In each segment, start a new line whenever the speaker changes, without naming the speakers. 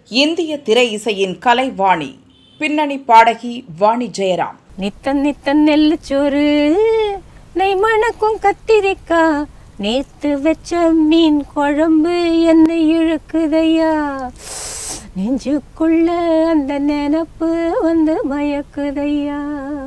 இந்திய திரை இசையின் கலைவாணி பின்னணி பாடகி வாணி ஜெயராம்
நித்தன் நித்தன் நெல்லுச்சோறு நெய் மணக்கும் கத்திரிக்கா நேத்து வச்ச மீன் குழம்பு என்னை இழுக்குதையா நெஞ்சுக்குள்ள அந்த நினப்பு வந்து மயக்குதையா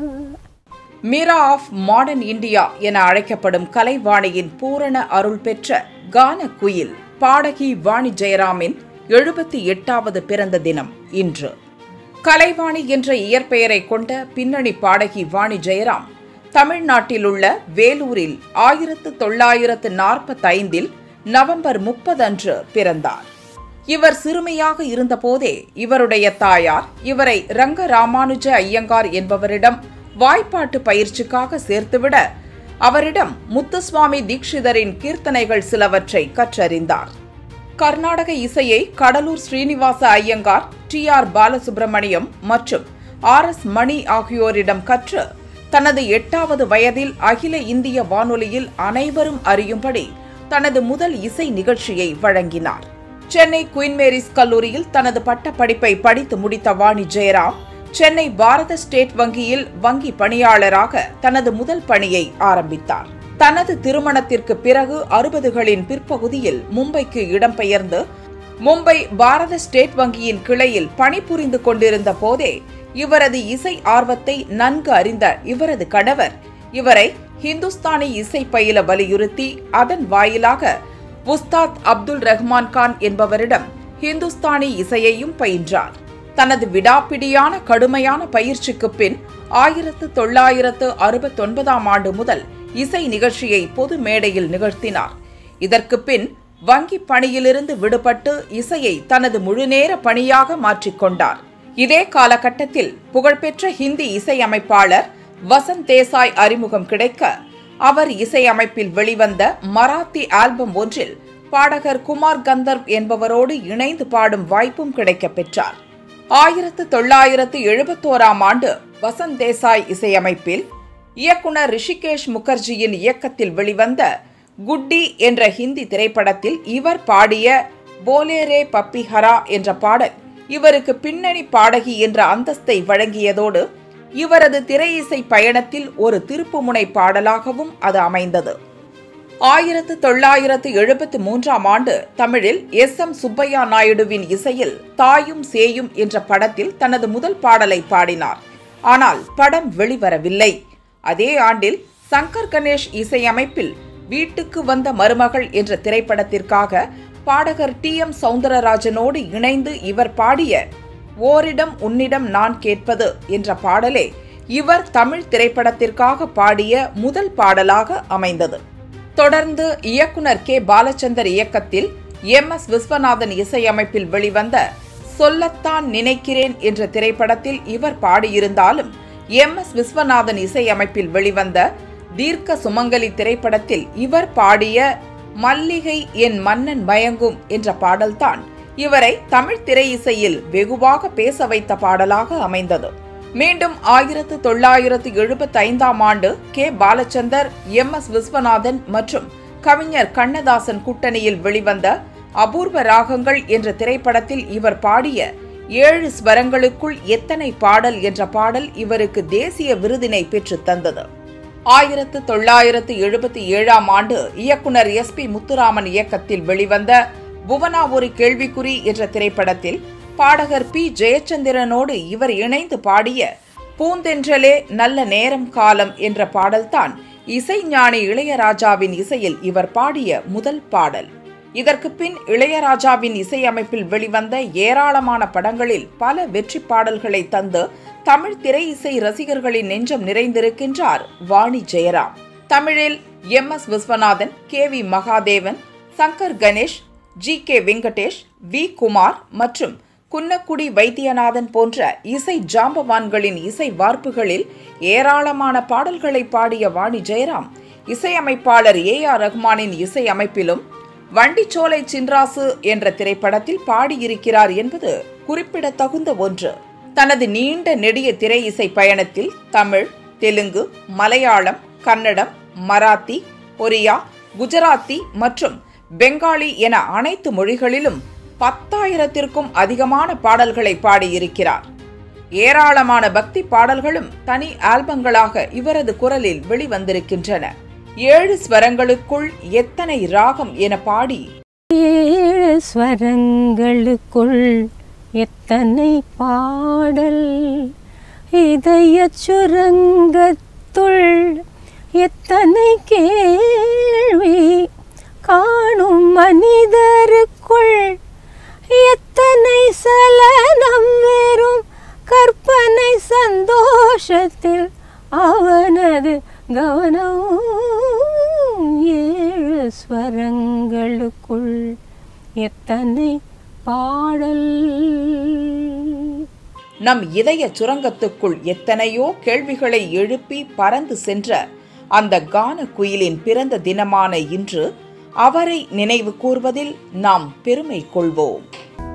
மீரா ஆஃப் மாடர்ன் இந்தியா என அழைக்கப்படும் கலைவாணியின் பூரண அருள் பெற்ற கான குயில் பாடகி வாணி ஜெயராமின் எழுபத்தி எட்டாவது பிறந்த தினம் இன்று கலைவாணி என்ற இயற்பெயரை கொண்ட பின்னணி பாடகி வாணி ஜெயராம் தமிழ்நாட்டில் உள்ள வேலூரில் ஆயிரத்து தொள்ளாயிரத்து நாற்பத்தைந்தில் நவம்பர் முப்பது அன்று பிறந்தார் இவர் சிறுமியாக இருந்தபோதே இவருடைய தாயார் இவரை ரங்க ராமானுஜ ஐயங்கார் என்பவரிடம் வாய்ப்பாட்டு பயிற்சிக்காக சேர்த்துவிட அவரிடம் முத்துசுவாமி தீட்சிதரின் கீர்த்தனைகள் சிலவற்றை கற்றறிந்தார் கர்நாடக இசையை கடலூர் ஸ்ரீனிவாச ஐயங்கார் டி ஆர் பாலசுப்ரமணியம் மற்றும் ஆர் எஸ் மணி ஆகியோரிடம் கற்று தனது எட்டாவது வயதில் அகில இந்திய வானொலியில் அனைவரும் அறியும்படி தனது முதல் இசை நிகழ்ச்சியை வழங்கினார் சென்னை குயின் மேரிஸ் கல்லூரியில் தனது பட்ட படிப்பை படித்து முடித்த வாணி ஜெயராம் சென்னை பாரத ஸ்டேட் வங்கியில் வங்கி பணியாளராக தனது முதல் பணியை ஆரம்பித்தார் தனது திருமணத்திற்கு பிறகு அறுபதுகளின் பிற்பகுதியில் மும்பைக்கு இடம்பெயர்ந்து மும்பை பாரத ஸ்டேட் வங்கியின் கிளையில் பணிபுரிந்து கொண்டிருந்த போதே இவரது இசை ஆர்வத்தை நன்கு அறிந்த இவரது கணவர் இவரை ஹிந்துஸ்தானி இசை பயில வலியுறுத்தி அதன் வாயிலாக உஸ்தாத் அப்துல் ரஹ்மான் கான் என்பவரிடம் ஹிந்துஸ்தானி இசையையும் பயின்றார் தனது விடாப்பிடியான கடுமையான பயிற்சிக்கு பின் ஆயிரத்து தொள்ளாயிரத்து அறுபத்தொன்பதாம் ஆண்டு முதல் இசை நிகழ்ச்சியை பொது மேடையில் நிகழ்த்தினார் இதற்கு பின் வங்கி பணியிலிருந்து விடுபட்டு இசையை தனது முழுநேர பணியாக மாற்றிக்கொண்டார் இதே காலகட்டத்தில் புகழ்பெற்ற ஹிந்தி இசையமைப்பாளர் வசந்த் தேசாய் அறிமுகம் கிடைக்க அவர் இசையமைப்பில் வெளிவந்த மராத்தி ஆல்பம் ஒன்றில் பாடகர் குமார் கந்தர்வ் என்பவரோடு இணைந்து பாடும் வாய்ப்பும் கிடைக்கப் பெற்றார் ஆயிரத்து தொள்ளாயிரத்து எழுபத்தோராம் ஆண்டு வசந்த் தேசாய் இசையமைப்பில் இயக்குனர் ரிஷிகேஷ் முகர்ஜியின் இயக்கத்தில் வெளிவந்த குட்டி என்ற ஹிந்தி திரைப்படத்தில் இவர் பாடிய போலேரே பப்பி ஹரா என்ற பாடல் இவருக்கு பின்னணி பாடகி என்ற அந்தஸ்தை வழங்கியதோடு இவரது திரையிசை பயணத்தில் ஒரு திருப்புமுனை பாடலாகவும் அது அமைந்தது ஆயிரத்து தொள்ளாயிரத்து எழுபத்தி மூன்றாம் ஆண்டு தமிழில் எஸ் எம் சுப்பையா நாயுடுவின் இசையில் தாயும் சேயும் என்ற படத்தில் தனது முதல் பாடலை பாடினார் ஆனால் படம் வெளிவரவில்லை அதே ஆண்டில் சங்கர் கணேஷ் இசையமைப்பில் வீட்டுக்கு வந்த மருமகள் என்ற திரைப்படத்திற்காக பாடகர் டி எம் சவுந்தரராஜனோடு இணைந்து இவர் பாடிய ஓரிடம் உன்னிடம் நான் கேட்பது என்ற பாடலே இவர் தமிழ் திரைப்படத்திற்காக பாடிய முதல் பாடலாக அமைந்தது தொடர்ந்து இயக்குனர் கே பாலச்சந்தர் இயக்கத்தில் எம் எஸ் விஸ்வநாதன் இசையமைப்பில் வெளிவந்த சொல்லத்தான் நினைக்கிறேன் என்ற திரைப்படத்தில் இவர் பாடியிருந்தாலும் எம் எஸ் விஸ்வநாதன் இசையமைப்பில் வெளிவந்த தீர்க்க சுமங்கலி திரைப்படத்தில் இவர் பாடிய மல்லிகை என் மன்னன் மயங்கும் என்ற பாடல்தான் இவரை தமிழ் திரை இசையில் வெகுவாக பேச வைத்த பாடலாக அமைந்தது மீண்டும் ஆயிரத்து தொள்ளாயிரத்து எழுபத்தி ஐந்தாம் ஆண்டு K Balachander M S Viswanathan மற்றும் கவிஞர் கண்ணதாசன் கூட்டணியில் வெளிவந்த அபூர்வ ராகங்கள் என்ற திரைப்படத்தில் இவர் பாடிய ஏழு ஸ்வரங்களுக்குள் எத்தனை பாடல் என்ற பாடல் இவருக்கு தேசிய விருதினை பெற்றுத் தந்தது ஆயிரத்து தொள்ளாயிரத்து எழுபத்தி ஏழாம் ஆண்டு இயக்குனர் எஸ் பி முத்துராமன் இயக்கத்தில் வெளிவந்த புவனா ஒரு கேள்விக்குறி என்ற திரைப்படத்தில் பாடகர் பி ஜெயச்சந்திரனோடு இவர் இணைந்து பாடிய பூந்தென்றலே நல்ல நேரம் காலம் என்ற பாடல்தான் இசைஞானி இளையராஜாவின் இசையில் இவர் பாடிய முதல் பாடல் இதற்கு பின் இளையராஜாவின் இசையமைப்பில் வெளிவந்த ஏராளமான படங்களில் பல வெற்றி பாடல்களை தந்து தமிழ் திரை இசை ரசிகர்களின் நெஞ்சம் நிறைந்திருக்கின்றார் வாணி ஜெயராம் தமிழில் M S Viswanathan K V Mahadevan Shankar Ganesh G K Venkatesh V Kumar மற்றும் குன்னக்குடி வைத்தியநாதன் போன்ற இசை ஜாம்பவான்களின் இசை வார்ப்புகளில் ஏராளமான பாடல்களை பாடிய வாணி ஜெயராம் இசையமைப்பாளர் ஏ ஆர் ரஹ்மானின் இசை அமைப்பிலும் வண்டிச்சோலை சின்ராசு என்ற திரைப்படத்தில் பாடியிருக்கிறார் என்பது குறிப்பிடத்தகுந்த ஒன்று தனது நீண்ட நெடிய திரை இசை பயணத்தில் தமிழ் தெலுங்கு மலையாளம் கன்னடம் மராத்தி ஒரியா குஜராத்தி மற்றும் பெங்காலி என அனைத்து மொழிகளிலும் பத்தாயிரத்திற்கும் அதிகமான பாடல்களை பாடியிருக்கிறார் ஏராளமான பக்தி பாடல்களும் தனி ஆல்பங்களாக இவரது குரலில் வெளிவந்திருக்கின்றன ஏழு ஸ்வரங்களுக்குள் எத்தனை ராகம் என பாடி
ஏழு ஸ்வரங்களுக்குள் எத்தனை பாடல் இதய சுரங்கத்துள் எத்தனை கேள்வி காணும் மனிதருக்குள் எத்தனை சலனம் வெறும் கற்பனை சந்தோஷத்தில் அவனது கவனம் ஏழு ஸ்வரங்களுக்குள் எத்தனை பாடல்
நம் இதய சுரங்கத்துக்குள் எத்தனையோ கேள்விகளை எழுப்பி பறந்து சென்ற அந்த கான குயிலின் பிறந்த தினமான இன்று அவரை நினைவு கூர்வதில் நாம் பெருமை கொள்வோம்